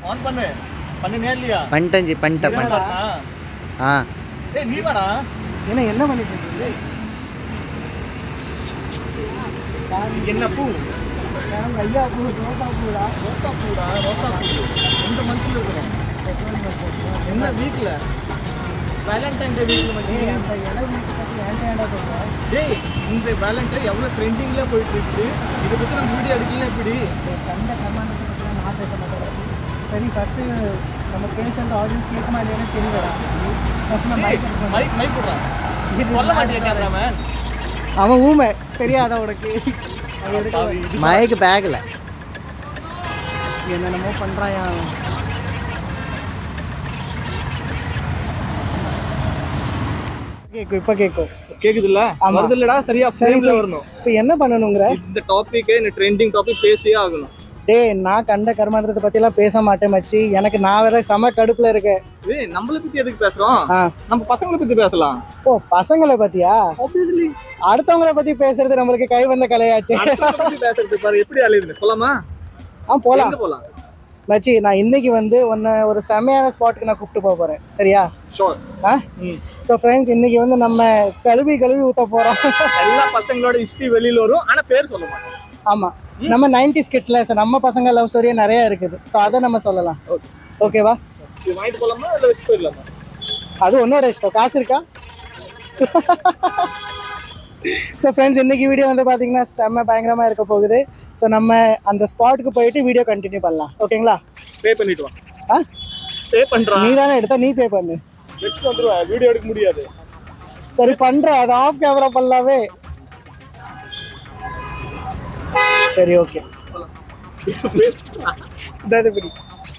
On பண்ணு பண்ணினே இல்லையா பண்ணிட்டேன் ஜி பண்ணிட்டேன் என்னடா? பண்ணிட்டேன் ஆ ஏய் நீ வாடா என்ன என்ன பண்ணிட்டு இருக்கீங்க என்ன பூ எனக்கு ஐயா பூ ரோசா பூடா ரோசா பூடா ரோசா பூ ரெண்டு மந்த்ல இருக்கிறோம் என்ன வீக்ல வேலண்டைன் டே வீக்ல மச்சி அந்த இலை வீட்டு பற்றி ஏன்டா ஏன்டா சொல்கிறேன் டேய் இந்த வேலண்டைன் எவ்வளவு ட்ரெண்டிங்ல போயிட்டு இருக்குது இதை பத்தி நம்ம வீடியோ எடுக்கலாம் எப்படி கண்ட கர்மாண்டத்தை பற்றி நான் பேச மாட்டேன் சரி ஃபஸ்ட்டு நம்ம பேசுகிற ஆடியன்ஸ் கேட்குமா இல்லையானு தெரியலடா ஃபஸ்ட் நம்ம mic எடுக்கணும். மைக் மைக் போடுறான் சொல்ல மாட்டேன் கேமராமேன் அவன் ஊமை தெரியாதா உனக்கு அவன் எடுக்க மயக்கு பேக்கில் என்னென்னமோ பண்ணுறான் அவன் கேட்கும் இப்போ கேட்கும் கேக்குதுல்ல ஆமா. வருது இல்லடா சரியா சரி ஃப்ரேம்ல வரணும் இப்போ என்ன பண்ணணுங்கிற இந்த டாபிக்கே இந்த ட்ரெண்டிங் டாபிக் பேசியே ஆகணும் டேய் நான் கண்ட கர்மாந்தத்தை பற்றிலாம் பேச மாட்டேன் மச்சி எனக்கு நான் வேற செம கடுப்பில் இருக்கேன் ஏய் நம்மள பத்தி எதுக்கு பேசுறோம் ஆ நம்ம பசங்களை பத்தி பேசலாம் ஓ பசங்களை பத்தியா ஆப்வியஸ்லி அடுத்தவங்கள பத்தி பேசுறது நம்மளுக்கு கை வந்த கலையாச்சு பத்தி பேசுறது பாரு எப்படி அலையுது போலாமா ஆ போலாம் எங்க போலாம் மச்சி நான் இன்னைக்கு வந்து உன்னை ஒரு செமையான ஸ்பாட்டுக்கு நான் கூப்பிட்டு போக போறேன் சரியா ஷோர் ஆ ஸோ ஃப்ரெண்ட்ஸ் இன்னைக்கு வந்து நம்ம கழுவி கழுவி ஊத்த போறோம் எல்லா பசங்களோட ஹிஸ்டரி வெளியில வரும் ஆனா பேர் சொல்ல மாட்டோம் ஆமா நம்ம நைன்டி ஸ்கிட்ஸ்ல நம்ம பசங்க லவ் ஸ்டோரியே நிறைய இருக்குது ஸோ அதை நம்ம சொல்லலாம் ஓகே ஓகேவா இது வாங்கிட்டு போலாமா இல்ல வச்சு போயிடலாமா அது உன்னோட இஷ்டம் காசு இருக்கா ஸோ ஃப்ரெண்ட்ஸ் இன்னைக்கு வீடியோ வந்து பார்த்தீங்கன்னா செம்ம பயங்கரமாக இருக்க போகுது ஸோ நம்ம அந்த ஸ்பாட்டுக்கு போயிட்டு வீடியோ கண்டினியூ பண்ணலாம் ஓகேங்களா பே பண்ணிட்டு வா ஆ பே பண்றான் நீ தானே எடுத்தா நீ பே பண்ணு வச்சுட்டு வந்துருவா வீடியோ எடுக்க முடியாது சரி பண்ற அது ஆஃப் கேமரா பண்ணலாமே சரி ஓகே இதாவது பிடி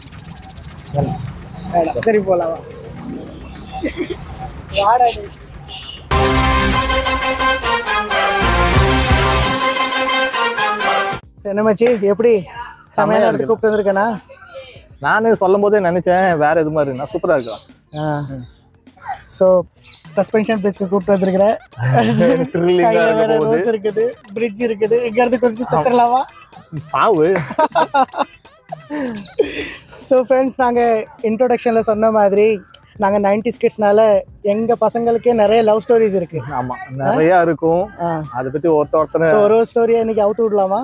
வேணாம் சரி போலாம் வா. வாடா நீ. சரி, என்ன மச்சி எப்படி சமையல் எடுத்து கூப்பிட்டு வந்திருக்கேனா நானே சொல்லும் போதே நினைச்சேன் வேற எது மாதிரி நான் சூப்பரா இருக்கலாம் ஸோ சஸ்பென்ஷன் பிரிட்ஜ்க்கு கூப்பிட்டு வந்திருக்கிறேன் Thrilling ஆ கையில இருக்க வேற போகுது. ரோஸ் இருக்குது பிரிட்ஜ் இருக்குது இங்க இருந்து கொஞ்சம் சுத்தரலாமா சாவு ஸோ ஃப்ரெண்ட்ஸ் நாங்கள் இன்ட்ரோடக்ஷனில் சொன்ன மாதிரி நாங்கள் நைன்டி ஸ்கிட்ஸ்னால எங்கள் பசங்களுக்கே நிறைய லவ் ஸ்டோரிஸ் இருக்கு ஆமா நிறைய இருக்கும் அதை பத்தி ஒருத்த ஒருத்தர் ஸோ ஒரு ஒரு ஸ்டோரியை இன்னைக்கு அவுட் விடலாமா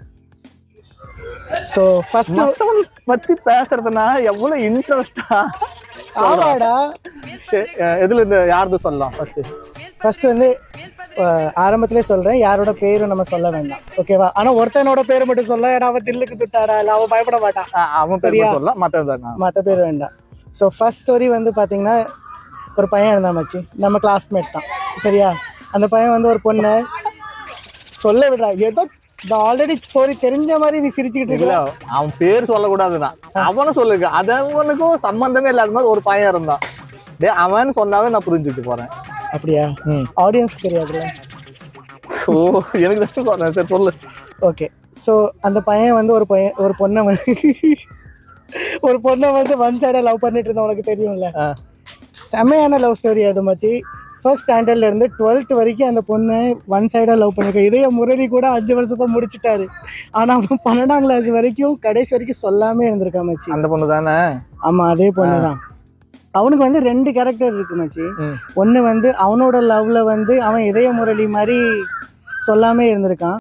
ஸோ ஃபர்ஸ்ட் மத்தவங்க பத்தி பேசுறதுனா எவ்வளவு இன்ட்ரெஸ்டா ஆமாடா எதுல இருந்து யாருது சொல்லலாம் ஃபர்ஸ்ட் ஃபர்ஸ்ட் வந்து அஹ், ஆரம்பத்திலே சொல்றேன் யாரோட பேரும் நம்ம சொல்ல வேண்டாம் ஓகேவா ஆனா ஒருத்தனோட பேர் மட்டும் சொல்ல ஏன்னா அவன் தில்லுக்கு துட்டாடா இல்லை அவன் பயப்பட மாட்டான் அவன் சரியா? பேர் சொல்லலாம் மத்த மற்ற பேர் வேண்டாம் ஸோ ஃபர்ஸ்ட் ஸ்டோரி வந்து பார்த்தீங்கன்னா ஒரு பையன் இருந்தான் மச்சி நம்ம கிளாஸ்மேட் தான் சரியா அந்த பையன் வந்து ஒரு பொண்ணை சொல்ல விடுறா ஏதோ ஆல்ரெடி ஸ்டோரி தெரிஞ்ச மாதிரி நீ சிரிச்சுக்கிட்டு இல்ல இருக்க அவன் பேர் சொல்லக்கூடாதுதான் அவனும் சொல்லுங்க அதவனுக்கும் சம்பந்தமே இல்லாத மாதிரி ஒரு பையன் இருந்தான் டே அவன் சொன்னாவே நான் புரிஞ்சுட்டு போறேன் அப்படியா ம். ஆடியன்ஸ்க்கு தெரியாதுல்ல ஸோ எனக்கு தான் சொல்றேன் சரி சொல்லு ஓகே ஸோ அந்த பையன் வந்து ஒரு பையன் ஒரு பொண்ணை வந்து ஒரு பொண்ணை வந்து ஒன் சைடாக லவ் பண்ணிட்டு இருந்தா உனக்கு தெரியும்ல ஆ. செமையான லவ் ஸ்டோரி அது மச்சி ஃபர்ஸ்ட் ஸ்டாண்டர்ட்ல இருந்து டுவெல்த் வரைக்கும் அந்த பொண்ணு ஒன் சைடாக லவ் பண்ணிருக்க இதே முரளி கூட அஞ்சு வருஷத்தை முடிச்சிட்டாரு ஆனா அவன் பன்னெண்டாம் கிளாஸ் வரைக்கும் கடைசி வரைக்கும் சொல்லாம இருந்திருக்கான் மச்சி அந்த பொண்ணு தானே ஆமா அதே பொண்ணு தான் அவனுக்கு வந்து ரெண்டு கேரக்டர் இருக்கு மச்சி ம். ஒன்று வந்து அவனோட லவ்ல வந்து அவன் இதய முரளி மாதிரி சொல்லாம இருந்திருக்கான்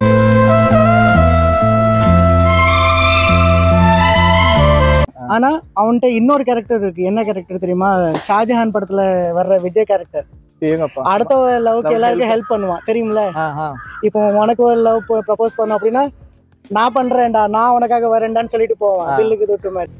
ஆனா அவன்கிட்ட இன்னொரு கேரக்டர் இருக்கு என்ன கேரக்டர் தெரியுமா ஷாஜஹான் படத்துல வர்ற விஜய் கேரக்டர் ஏங்கப்பா அடுத்த லவ்க்கு Love எல்லாருக்கும் ஹெல்ப் பண்ணுவான் தெரியும்ல ஆஹா. இப்போ உனக்கு ஒரு லவ் ப்ரப்போஸ் பண்ண அப்படின்னா நான் பண்றேன்டா நான் உனக்காக வரேன்டான்னு சொல்லிட்டு போவான் தில்லுக்கு தொட்டு மாதிரி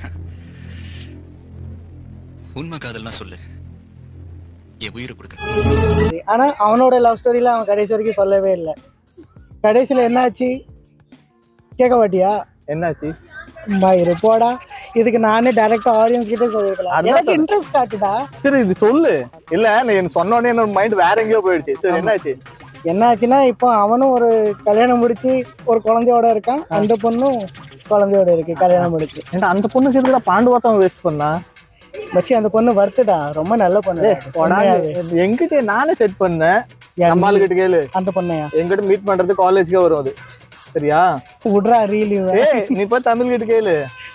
உண்மை காதல்னா சொல்லு என் உயிரை கொடுக்குறேன் சரி. ஆனா அவனோட லவ் ஸ்டோரியில அவன் கடைசி வரைக்கும் சொல்லவே இல்லை கடைசியில என்னாச்சு கேட்க மாட்டியா என்னாச்சு மயிறு போடா இதுக்கு நானே டைரக்டா ஆடியன்ஸ் கிட்ட சொல்லிருக்கலாம் அதான் எனக்கு சொல்றேன். இன்ட்ரெஸ்ட் காட்டுடா சரி இது சொல்லு இல்ல நீ எனக்கு சொன்ன உடனே என்னோட மைண்ட் வேற எங்கேயோ போயிடுச்சு சரி என்னாச்சு என்னாச்சுன்னா இப்போ அவனும் ஒரு கல்யாணம் முடிச்சு ஒரு குழந்தையோட இருக்கான் அந்த பொண்ணும் குழந்தையோட இருக்கு கல்யாணம் முடிச்சு ஏன்டா அந்த பொண்ணுக்கு எதுக்குடா பாண்டு வாசம் வேஸ்ட் பண்ணா மச்சி அந்த பொண்ணு வருத்துடா ரொம்ப நல்ல பொண்ணு உண்மையாவே. எங்கிட்ட நானே செட் பண்ணேன் யார் நம்ம நீ? ஆளுகிட்ட கேளு அந்த பொண்ணையா எங்கிட்ட மீட் பண்றது காலேஜ்க்கே வரும் அது சரியா விட்றா ரீலீவ் ஏய் நீ போய் தமிழ் கிட்ட கேளு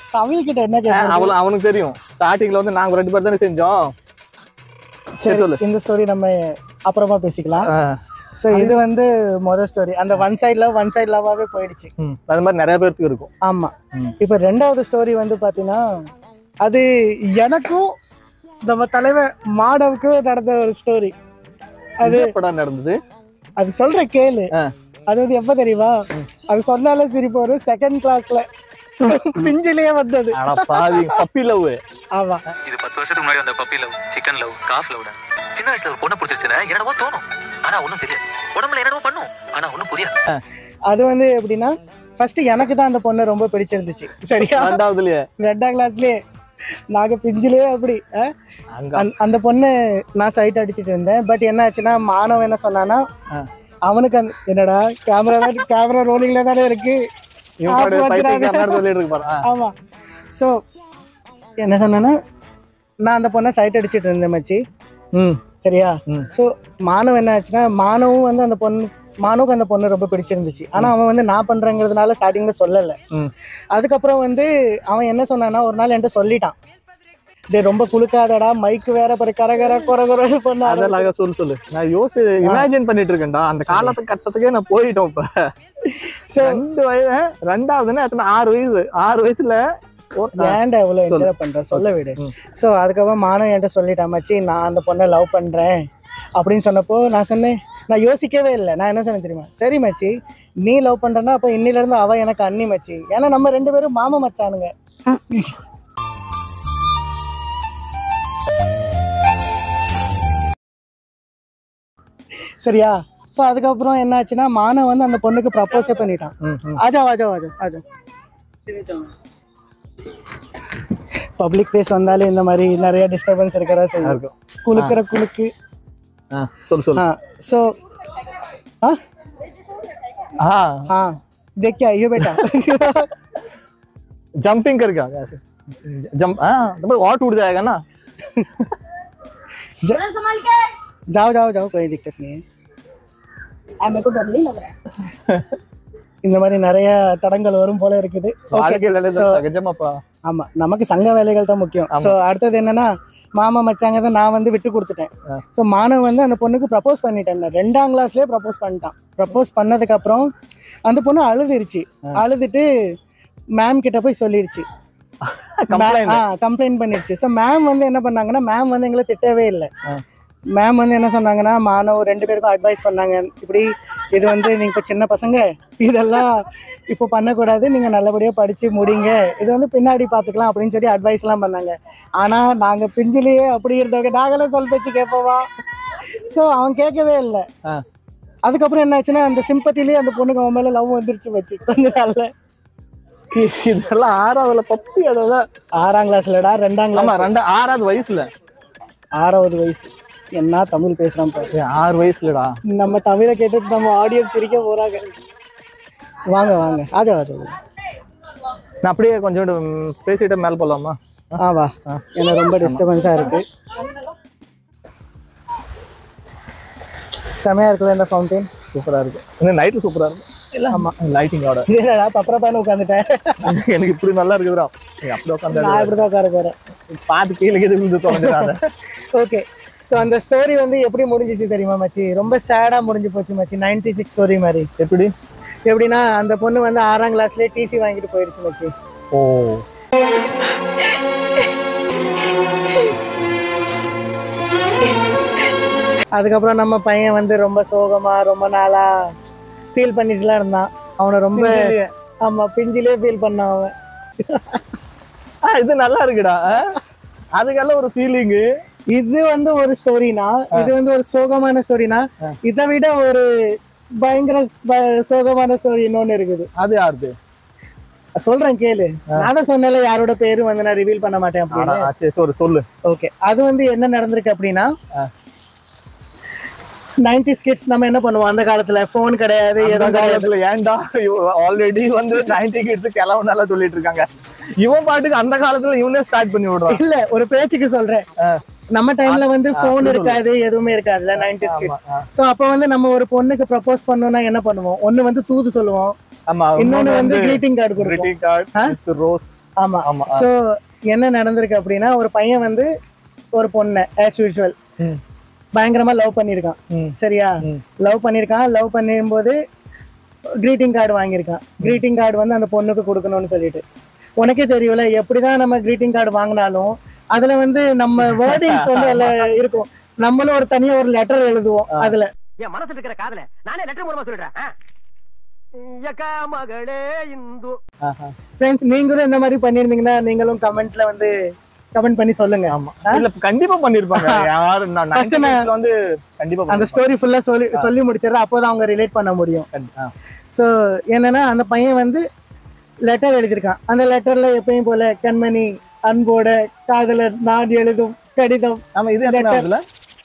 தமிழ் கிட்ட என்ன ஆ, கேட்கறது அவளு அவனுக்கு தெரியும் ஸ்டார்டிங்ல வந்து நாங்க ரெண்டு பேர் தானே செஞ்சோம் சரி சொல்லு. இந்த ஸ்டோரி நம்ம அப்புறமா பேசிக்கலாம் ஆ, ஸோ இது வந்து மொதல் ஸ்டோரி அந்த one side love one side லவ்வாகவே போயிடுச்சு ம். அது மாதிரி நிறைய பேருக்கு இருக்கும் ஆமா ம். இப்போ ரெண்டாவது ஸ்டோரி வந்து பாத்தீங்கன்னா அது எனக்கும் நம்ம தலைவர் மாடவுக்கும் நடந்த ஒரு ஸ்டோரி அது எப்படா நடந்தது அது சொல்ற கேளு ஆ. அது வந்து எப்ப தெரியுமா அது சொன்னாலே சிரிப்பு வரும் செகண்ட் கிளாஸ்ல பிஞ்சிலேயே வந்தது அட பாவி பப்பி லவ் ஆமா இது பத்து வருஷத்துக்கு முன்னாடி வந்த puppy love chicken love calf love சின்ன வயசுல ஒரு பொண்ணை பிடிச்சிருச்சுன்னா என்னவோ தோணும் ஆனா ஒண்ணும் தெரியாது உடம்புல என்னவோ பண்ணும் ஆனா ஒண்ணும் புரியாது அது வந்து எப்படின்னா ஃபர்ஸ்ட் எனக்கு தான் அந்த பொண்ணை ரொம்ப பிடிச்சிருந்துச்சு சரியா ரெண்டாவதுலயே ரெண்டாம் கிளாஸ்லயே நாங்க பிஞ்சிலேயே அப்படி ஆ? அங்க அந்த- அந்த பொண்ணு நான் சைட் அடிச்சிட்டு இருந்தேன் பட் என்ன ஆச்சுன்னா மாணவன் என்ன சொன்னான்னா ஆ. அவனுக்கு அந்த என்னடா கேமரா கேமரா ரோலிங்ல தானே இருக்கு இவன் ஆப்பு பாட்டு வந்துடாது. பைத்தியக்காரனாட்டு சொல்லிட்டு இருக்கு பாரு. ஆ. ஆமா ஸோ என்ன சொன்னேன்னா நான் அந்த பொண்ணை சைட் அடிச்சிட்டு இருந்தேன் மச்சி ம் சரியா ம். ஸோ மானவ் என்ன ஆச்சுன்னா மானவும் வந்து அந்த பொண்ணு மானவுக்கு அந்த பொண்ணு ரொம்ப பிடிச்சிருந்துச்சு ஆனா அவன் வந்து நான் பண்றேங்கிறதுனால ஸ்டார்டிங்ல சொல்லல ம். அதுக்கப்புறம் வந்து அவன் என்ன சொன்னான்னா ஒரு நாள் என்கிட்ட சொல்லிட்டான் டேய் ரொம்ப குளுக்காதடா மைக்கு வேற பாரு கரகர குற குறன்னு பண்ண அதெல்லாம் சொல்லு சொல்லு நான் யோசி இமேஜின் பண்ணிட்டு இருக்கேன்டா அந்த காலத்து கட்டத்துக்கே நான் போயிட்டோம் இப்ப ஸோ ரெண்டு வயசு ரெண்டாவதுன்னா எத்தனை ஆறு வயசு ஆறு வயசுல ஒரு- ஏன்டா இவ்வளோ சொல்லு. என்ஜாய் பண்ற சொல்ல விடு ம். ஸோ அதுக்கப்புறம் மானவன் என்கிட்ட சொல்லிட்டான் மச்சி நான் அந்த பொண்ணை லவ் பண்றேன் அப்படின்னு சொன்னப்போ நான் சொன்னேன் நான் யோசிக்கவே இல்லை நான் என்ன சொன்னேன் தெரியுமா சரி மச்சி நீ லவ் பண்றேன்னா அப்போ இன்னில இருந்து அவ எனக்கு அண்ணி மச்சி ஏன்னா நம்ம ரெண்டு பேரும் மாமா மச்சானுங்க சரியா ஸோ அதுக்கப்புறம் என்ன ஆச்சுன்னா மானவ் வந்து அந்த பொண்ணுக்கு ப்ரப்போஸே பண்ணிட்டான் ம், ம். ஆஜா ஆஜா ஆஜா ஆஜா பப்ளிக் பிளேஸ் வந்தாலே இந்த மாதிரி நிறைய டிஸ்டர்பன்ஸ் இருக்கறதா செய்யும் இருக்கும். குலுக்குற குலுக்கு ஆ, சொல்லு சொல்லு हाँ सो हाँ हाँ हाँ देख क्या ये बेटा जंपिंग करके आ ऐसे जंप हाँ तो और टूट जाएगा ना जाओ जाओ जाओ कोई दिक्कत नहीं है இந்த மாதிரி நிறைய தடங்கள் வரும் போல இருக்குது ஓகே வாழ்க்கையில So- சகஜமாப்பா ஆமா நமக்கு சங்க வேலைகள் தான் முக்கியம் ஆமா. ஸோ அடுத்தது என்னன்னா மாமா மச்சாங்க தான் நான் வந்து விட்டு கொடுத்துட்டேன் ஸோ மானவ் வந்து அந்த பொண்ணுக்கு ப்ரப்போஸ் பண்ணிட்டேன் ரெண்டாம் கிளாஸ்லேயே ப்ரப்போஸ் பண்ணிட்டான் ப்ரப்போஸ் பண்ணதுக்கு அப்புறம் அந்த பொண்ணு அழுதுருச்சு அழுதுட்டு மேம் கிட்ட போய் சொல்லிடுச்சு Complaint. கம்ப்ளைண்ட் பண்ணிடுச்சு ஸோ மேம் வந்து என்ன பண்ணாங்கன்னா மேம் வந்து எங்களை திட்டவே இல்லை ஆ. மேம் வந்து என்ன சொன்னாங்கன்னா மாணவ ரெண்டு பேருக்கும் அட்வைஸ் பண்ணாங்க இப்படி இது வந்து நீங்க இப்போ சின்ன பசங்க இதெல்லாம் இப்போ பண்ணக்கூடாது நீங்க நல்லபடியா படிச்சு முடிங்க இது வந்து பின்னாடி பார்த்துக்கலாம் அப்படின்னு சொல்லி அட்வைஸ்லாம் பண்ணாங்க ஆனா நாங்க பிஞ்சிலேயே அப்படி இருந்தவங்க நாங்களே சொல் பேச்சு கேட்போவா ஸோ அவன் கேட்கவே இல்லை ஆ. அதுக்கப்புறம் என்ன ஆச்சுன்னா அந்த சிம்பத்திலேயே அந்த பொண்ணுக்கு அவன் மேல லவ் வந்துருச்சு வச்சு கொஞ்ச நாள்ல இதெல்லாம் ஆறாவதுல பப்பி அதெல்லாம் ஆறாம் கிளாஸ்லடா ரெண்டாம் ஆமா கிளாஸ் ரெண்டு ஆறாவது வயசுல ஆறாவது வயசு என்ன தமிழ் பேசுறான் பாரு ஏய், ஆறு வயசுலடா நம்ம தமிழை கேட்டு நம்ம ஆடியன்ஸ் சிரிக்க போறாங்க வாங்க வாங்க ஆஜா ஆஜா நான் அப்படியே கொஞ்சம் பேசிட்டு மேல போலாமா ஆ வா ஏன்னா ரொம்ப டிஸ்டர்பன்ஸா இருக்கு செமையா இருக்குல்ல இந்த ஃபவுண்டைன் சூப்பரா இருக்கு இன்னும் நைட்டு சூப்பரா இருக்கு இல்ல ஆமா லைட்டிங்கோட இது என்னடா பப்பரப்பான்னு உட்காந்துட்டேன் எனக்கு இப்படி நல்லா இருக்குதுடா நீ அப்படி உட்காந்து நான் இப்படிதான் உட்கார போறேன் பார்த்து கீழே கீழே விழுந்து தொலைஞ்சிடாத ஓகே ஸோ அந்த ஸ்டோரி வந்து எப்படி முடிஞ்சிச்சு தெரியுமா மச்சி ரொம்ப சேடா முடிஞ்சு போச்சு மச்சி நைன்டி சிக்ஸ் ஸ்டோரி மாதிரி எப்படி எப்படின்னா அந்த பொண்ணு வந்து ஆறாம் கிளாஸ்லயே டிசி வாங்கிட்டு போயிடுச்சு மச்சி ஓ அதுக்கப்புறம் நம்ம பையன் வந்து ரொம்ப சோகமா ரொம்ப நாளா ஃபீல் பண்ணிட்டுலாம் இருந்தான் அவனை ரொம்ப ஆமா பிஞ்சிலே ஃபீல் பண்ணான் அவன் ஆ, இது நல்லா இருக்குடா ஆ? அதுக்கெல்லாம் ஒரு ஃபீலிங்கு இது வந்து ஒரு ஸ்டோரினா இது வந்து ஒரு சோகமான ஸ்டோரினா இதை விட ஒரு பயங்கர ப- சோகமான ஸ்டோரி இன்னொன்னு இருக்குது அது யாருது சொல்றேன் கேளு நான் தான் சொன்னேன்ல யாரோட பேரும் வந்து நான் ரிவீல் பண்ண மாட்டேன் அப்படின்னு ஆனா, சரி சொல்லு சொல்லு ஓகே அது வந்து என்ன நடந்திருக்கு அப்படின்னா ஆ. நைன்டி கிட்ஸ் நம்ம என்ன பண்ணுவோம் அந்த காலத்துல போன் கிடையாது அந்த எதுவும் கிடையாது காலத்துல ஏன்டா ஆல்ரெடி வந்து நைன்டி கிட்ஸ் கிளவுனால சொல்லிட்டு இருக்காங்க இவன் பாட்டுக்கு அந்த காலத்துல இவனே ஸ்டார்ட் பண்ணி விடுறான் இல்ல ஒரு பேச்சுக்கு சொல்றேன் நம்ம டைம்ல வந்து ஆ, போன் சொல்லு. இருக்காது எதுவுமே இருக்காதுல்ல நைன்டி ஆமா, கிட்ஸ் ஆ. சோ அப்ப வந்து நம்ம ஒரு பொண்ணுக்கு ப்ரப்போஸ் பண்ணோம்னா என்ன பண்ணுவோம் ஒண்ணு வந்து தூது சொல்லுவோம் ஆமா இன்னொன்னு வந்து greeting card கொடுப்போம். greeting card ah? with rose ஆமா ஆமா ஸோ என்ன நடந்திருக்கு அப்படின்னா ஒரு பையன் வந்து ஒரு பொண்ணை ஆஸ் யூஷுவல் ம். பயங்கரமா லவ் பண்ணியிருக்கான் ம். சரியா ம். லவ் பண்ணியிருக்கான் லவ் பண்ணும்போது greeting கார்டு வாங்கியிருக்கான் greeting கார்டு வந்து அந்த பொண்ணுக்கு கொடுக்கணும்னு சொல்லிட்டு உனக்கே தெரியும்ல எப்படிதான் நம்ம greeting கார்டு வாங்கினாலும் அதுல வந்து நம்ம வேர்டிங்ஸ் வந்து அதுல இருக்கும் நம்மளும் ஒரு தனியா ஒரு லெட்டர் எழுதுவோம் அதுல என் மனசுல இருக்கிற காதல நானே லெட்டர் மூலமா சொல்லிடுறேன் ஆ? எக்கா மகளே இந்து ஆஹா. ஃப்ரெண்ட்ஸ் நீங்களும் இந்த மாதிரி பண்ணியிருந்தீங்கன்னா நீங்களும் கமெண்ட்ல வந்து கமெண்ட் பண்ணி சொல்லுங்க ஆமா இல்ல கண்டிப்பா பண்ணிருப்பாங்க யாரு நான் First 90s நான் ல வந்து கண்டிப்பா அந்த பண்ணிருப்பாங்க. ஸ்டோரி ஃபுல்லா சொல்லி சொல்லி முடிச்சிடறேன் அப்போதான் அவங்க ரிலேட் பண்ண முடியும் கண்டி- ஆ. ஸோ என்னன்னா அந்த பையன் வந்து லெட்டர் எழுதியிருக்கான் அந்த லெட்டர்ல எப்பயும் போல கண்மணி அன்போட காதலர் நான் எழுதும் கடிதம் ஆமா இது எத்தனாவதுல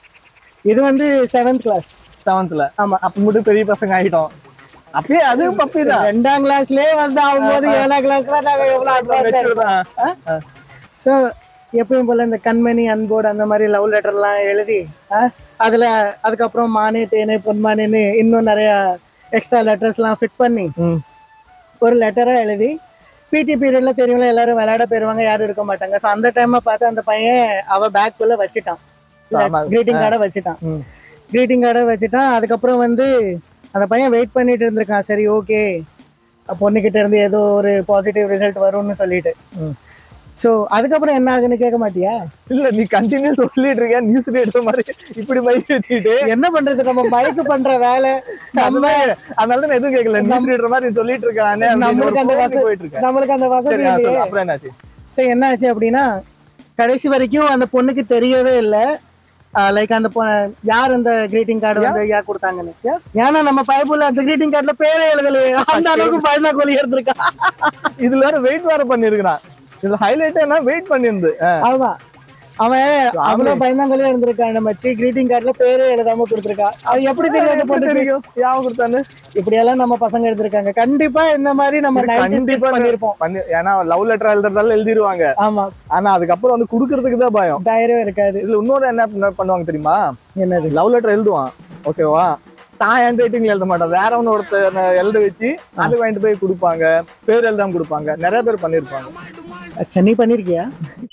இது வந்து செவன்த் கிளாஸ் செவன்த்ல ஆமா அப்ப மட்டும் பெரிய பசங்க ஆயிட்டோம் அப்பயே அது பப்பி தான் ரெண்டாம் கிளாஸ்லயே வந்து ஆகும்போது ஏழாம் கிளாஸ்ல நாங்க எவ்வளவு Mature அட்வான்ஸ் தான். ஸோ எப்பயும் போல இந்த கண்மணி அன்போடு அந்த மாதிரி லவ் லெட்டர்லாம் எழுதி ஆ, அதுல அதுக்கப்புறம் மானே தேனே பொன்மானேன்னு இன்னும் நிறைய எக்ஸ்ட்ரா லெட்டர்ஸ்லாம் ஃபிட் பண்ணி ம். ஒரு லெட்டரா எழுதி பிடி பீரியட்ல தெரியும்ல எல்லாரும் விளையாட போயிருவாங்க யாரும் இருக்க மாட்டாங்க ஸோ அந்த டைம்ல பார்த்து அந்த பையன் அவ பேக்குள்ள வச்சுட்டான் ஆமா. கிரீட்டிங் கார்டை வச்சுட்டான் ம். கிரீட்டிங் கார்டை வச்சுட்டான் அதுக்கப்புறம் வந்து அந்த பையன் வெயிட் பண்ணிட்டு இருந்திருக்கான் சரி ஓகே பொண்ணுகிட்ட இருந்து ஏதோ ஒரு பாசிட்டிவ் ரிசல்ட் வரும்னு சொல்லிட்டு ம். ஸோ அதுக்கப்புறம் என்ன ஆகுன்னு கேட்க மாட்டியா இல்ல நீ கண்டினியூ சொல்லிட்டு இருக்க நியூஸ் ரேடியோ மாதிரி இப்படி மைக் வச்சுக்கிட்டு என்ன பண்றது நம்ம பைக் பண்ற வேலை நம்ம அதுதான் அதனால தான் நான் எதுவும் கேட்கல நியூஸ் ரீடர் மாதிரி சொல்லிட்டு இருக்கானே நம்மளுக்கு அந்த வசதி போயிட்டு இருக்கேன் நம்மளுக்கு அந்த வசதி சரி ஆ, இல்லையே சொல்லு. அப்புறம் என்னாச்சு ஸோ என்ன ஆச்சு அப்படின்னா கடைசி வரைக்கும் அந்த பொண்ணுக்கு தெரியவே இல்லை லைக் அந்த பொ- யார் அந்த கிரீட்டிங் கார்டு வந்து யார் கொடுத்தாங்கன்னு ஏன்னா நம்ம பைபிள்ல அந்த கிரீட்டிங் கார்டுல பேரே எழுதலையே அந்த அளவுக்கு பயந்தா கோலி எடுத்திருக்கா இதுல வேற வெயிட் வேற பண்ணிருக்கான் இதுல ஹைலைட் என்ன வெயிட் பண்ணிருந்து ஆமா அவன் அவ்வளவு பயந்தாங்கோலியா இருந்திருக்கான் நம்ம சி கிரீட்டிங் கார்டுல பேரே எழுதாம கொடுத்திருக்கா அது எப்படி தெரியும் அந்த பொண்ணுக்கு தெரியும் யாவும் கொடுத்தானு இப்படியெல்லாம் நம்ம பசங்க எடுத்திருக்காங்க கண்டிப்பா இந்த மாதிரி நம்ம இது 90s கண்டிப்பா kids பண்ணிருப்போம் பண்ணி ஏன்னா லவ் லெட்டர் எழுதுறதால எழுதிருவாங்க ஆமா ஆனா அதுக்கப்புறம் வந்து குடுக்கறதுக்கு தான் பயம் தைரியம் இருக்காது இதுல இன்னொரு என்ன பண்ண- பண்ணுவாங்க தெரியுமா என்னது லவ் லெட்டர் எழுதுவான் ஓகேவா தான் ஹேண்ட் ரைட்டிங்ல எழுத மாட்டான் வேற ஒன்னு ஒருத்தர் எழுத வச்சு அது வாங்கிட்டு போய் கொடுப்பாங்க பேர் எழுதாம கொடுப்பாங்க நிறைய பேர் பண்ணிருப்பாங்க அச்சா நீ பண்ணிருக்கியா